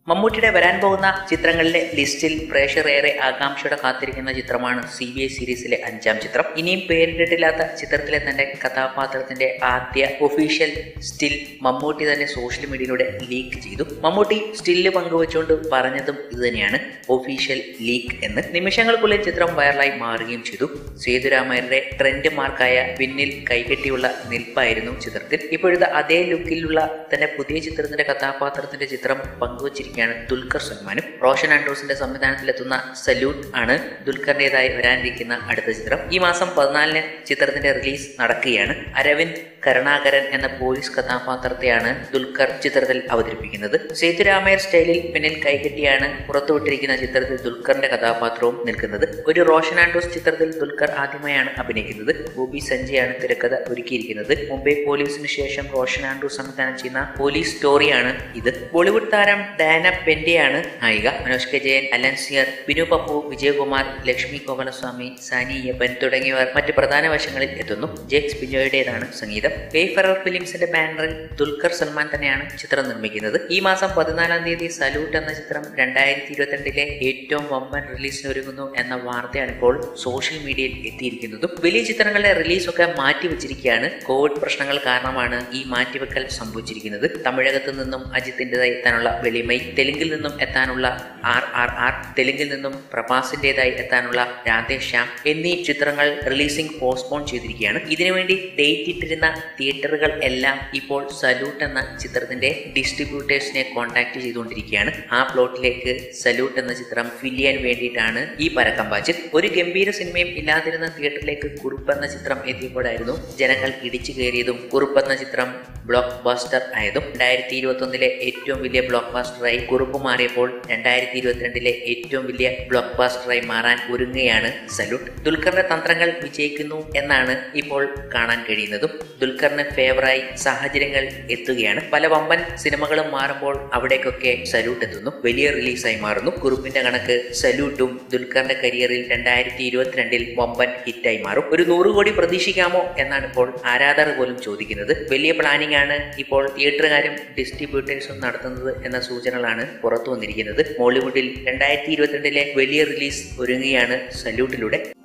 മമ്മൂട്ടിയുടെ വരാൻ പോകുന്ന ചിത്രങ്ങളിലെ ലിസ്റ്റിൽ പ്രേക്ഷകർ ഏറെ ആകാംക്ഷയോടെ കാത്തിരിക്കുന്ന ചിത്രമാണ് സി ബി ഐ സീരീസിലെ അഞ്ചാം ചിത്രം ഇനിയും പേരിട്ടിട്ടില്ലാത്ത ചിത്രത്തിലെ തന്റെ കഥാപാത്രത്തിന്റെ ആദ്യ ഒഫീഷ്യൽ സ്റ്റിൽ മമ്മൂട്ടി തന്നെ സോഷ്യൽ മീഡിയയിലൂടെ ലീക്ക് ചെയ്തു മമ്മൂട്ടി സ്റ്റില്ല് പങ്കുവച്ചുകൊണ്ട് പറഞ്ഞതും ഇതുതന്നെയാണ് ഒഫീഷ്യൽ ലീക്ക് എന്ന് നിമിഷങ്ങൾക്കുള്ളിൽ ചിത്രം വൈറലായി മാറുകയും ചെയ്തു സേതുരാമയ്യരുടെ ട്രെൻഡ് മാർക്കായ പിന്നിൽ കൈകെട്ടിയുള്ള നിൽപ്പായിരുന്നു ചിത്രത്തിൽ ഇപ്പോഴത്തെ അതേ ലുക്കിലുള്ള തന്റെ പുതിയ ചിത്രത്തിന്റെ കഥാപാത്രത്തിന്റെ ചിത്രം പങ്കുവച്ചിരിക്കുകയാണ് ദുൽഖർ സൽമാനും റോഷൻ ആൻഡ്രൂസിന്റെ സംവിധാനത്തിലെത്തുന്ന സല്യൂട്ട് ആണ് ദുൽഖറിന്റേതായി വരാനിരിക്കുന്ന അടുത്ത ചിത്രം ഈ മാസം പതിനാലിന് ചിത്രത്തിന്റെ റിലീസ് നടക്കുകയാണ് അരവിന്ദ് കരുണാകരൻ എന്ന പോലീസ് കഥാപാത്രത്തെയാണ് ദുൽഖർ ചിത്രത്തിൽ അവതരിപ്പിക്കുന്നത് സേതുരാമയ്യർ സ്റ്റൈലിൽ പിന്നിൽ കൈകെട്ടിയാണ് പുറത്തുവിട്ടിരിക്കുന്ന ചിത്രത്തിൽ ദുൽഖറിന്റെ കഥാപാത്രവും നിൽക്കുന്നത് ഒരു റോഷൻ ആൻഡ്രൂസ് ചിത്രത്തിൽ ദുൽഖർ ആദ്യമായാണ് അഭിനയിക്കുന്നത് ബോബി സഞ്ജയാണ് തിരക്കഥ ഒരുക്കിയിരിക്കുന്നത് മുംബൈ പോലീസിന് ശേഷം റോഷൻ ആൻഡ്രൂസ് സംവിധാനം ചെയ്യുന്ന പോലീസ് സ്റ്റോറിയാണ് ഇത് ബോളിവുഡ് താരം ഡാന പെൻഡെയാണ് നായിക മനോജ് കെ ജയൻ അലൻസിയർ ബിനു പപ്പു വിജയകുമാർ ലക്ഷ്മി കോമലസ്വാമി സാനി യപ്പൻ തുടങ്ങിയവർ മറ്റ് പ്രധാന വശങ്ങളിൽ എത്തുന്നു ജേക്സ് ബിജോയുടേതാണ് സംഗീതം വേഫറർ ഫിലിംസിന്റെ ബാനറിൽ ദുൽഖർ സൽമാൻ തന്നെയാണ് ചിത്രം നിർമ്മിക്കുന്നത് ഈ മാസം പതിനാലാം തീയതി സല്യൂട്ട് എന്ന ചിത്രം രണ്ടായിരത്തി ഇരുപത്തിരണ്ടിലെ ഏറ്റവും വമ്പൻ റിലീസിന് ഒരുങ്ങുന്നു എന്ന വാർത്തയാണ് ഇപ്പോൾ സോഷ്യൽ മീഡിയയിൽ എത്തിയിരിക്കുന്നതും വലിയ ചിത്രങ്ങളുടെ റിലീസ് ഒക്കെ മാറ്റി വെച്ചിരിക്കുകയാണ് കോവിഡ് പ്രശ്നങ്ങൾ കാരണമാണ് ഈ മാറ്റിവെക്കൽ സംഭവിച്ചിരിക്കുന്നത് തമിഴകത്തു നിന്നും അജിത്തിൻ്റെതായി എത്താനുള്ള വെളിമൈ തെലുങ്കിൽ നിന്നും എത്താനുള്ള ആർ ആർ ആർ തെലുങ്കിൽ നിന്നും പ്രഭാസിൻ്റെതായി എത്താനുള്ള രാധേഷ് ശ്യാം എന്നീ ചിത്രങ്ങൾ റിലീസിംഗ് പോസ്റ്റ്പോൺ ചെയ്തിരിക്കുകയാണ് ഇതിനുവേണ്ടി ഡേറ്റ് ഇട്ടിരുന്ന തിയേറ്ററുകൾ എല്ലാം ഇപ്പോൾ സല്യൂട്ട് എന്ന ചിത്രത്തിന്റെ ഡിസ്ട്രിബ്യൂട്ടേഴ്സിനെ കോൺടാക്ട് ചെയ്തുകൊണ്ടിരിക്കുകയാണ് ആ പ്ലോട്ടിലേക്ക് സല്യൂട്ട് എന്ന ചിത്രം ഫിൽ ചെയ്യാൻ വേണ്ടിയിട്ടാണ് ഈ പരക്കം പാച്ചിൽ ഒരു ഗംഭീര സിനിമയും ഇല്ലാതിരുന്ന തിയേറ്ററിലേക്ക് കുറുപ്പ് എന്ന ചിത്രം എത്തിയപ്പോഴായിരുന്നു ജനങ്ങൾ ഇടിച്ചു കയറിയതും കുറുപ്പ് എന്ന ചിത്രം ബ്ലോക്ക് ബാസ്റ്റർ ആയതും രണ്ടായിരത്തി ഇരുപത്തി ഒന്നിലെ ഏറ്റവും വലിയ ബ്ലോക്ക് ബാസ്റ്ററായി കുറുപ്പ് മാറിയപ്പോൾ രണ്ടായിരത്തി ഇരുപത്തിരണ്ടിലെ ഏറ്റവും വലിയ ബ്ലോക്ക് ബാസ്റ്ററായി മാറാൻ ഒരുങ്ങുകയാണ് സല്യൂട്ട് ദുൽഖറിന്റെ തന്ത്രങ്ങൾ വിജയിക്കുന്നു എന്നാണ് ഇപ്പോൾ കാണാൻ കഴിയുന്നതും ദുൽഖറിന് ഫേവറായി സാഹചര്യങ്ങൾ എത്തുകയാണ് പല വമ്പൻ സിനിമകളും മാറുമ്പോൾ അവിടേക്കൊക്കെ സല്യൂട്ട് എത്തുന്നു വലിയ റിലീസായി മാറുന്നു കുറുപ്പിന്റെ കണക്ക് സല്യൂട്ടും ദുൽഖറിന്റെ കരിയറിൽ രണ്ടായിരത്തി ഇരുപത്തിരണ്ടിൽ വമ്പൻ ഹിറ്റായി മാറും ഒരു നൂറ് കോടി പ്രതീക്ഷിക്കാമോ എന്നാണ് ഇപ്പോൾ ആരാധകർ പോലും ചോദിക്കുന്നത് വലിയ പ്ലാനിംഗ് ആണ് ഇപ്പോൾ തിയേറ്ററുകാരും ഡിസ്ട്രിബ്യൂട്ടേഴ്സും നടത്തുന്നത് എന്ന സൂചനകളാണ് പുറത്തു വന്നിരിക്കുന്നത് മോളിവുഡിൽ രണ്ടായിരത്തി ഇരുപത്തിരണ്ടിലെ വലിയ റിലീസ് ഒരുങ്ങുകയാണ് സല്യൂട്ടിലൂടെ